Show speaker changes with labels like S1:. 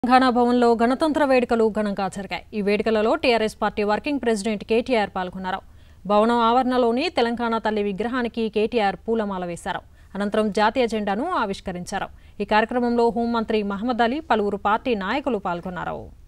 S1: తెలంగాణ భవన్లో గణతంత్ర వేడుకలు ఘనంగా జరిగాయి ఈ వేడుకలలో TRS party working president KTR పాల్గొన్నారు భవనం ఆవరణలోని తెలంగాణ తల్లి విగ్రహానికి కేటీఆర్ పూలమాల వేశారు అనంతరం జాతీయ జెండాను ఆవిష్కరించారు ఈ కార్యక్రమంలో హోంమంత్రి మహమ్మద్ అలీ పలువురు పార్టీ నాయకులు పాల్గొన్నారు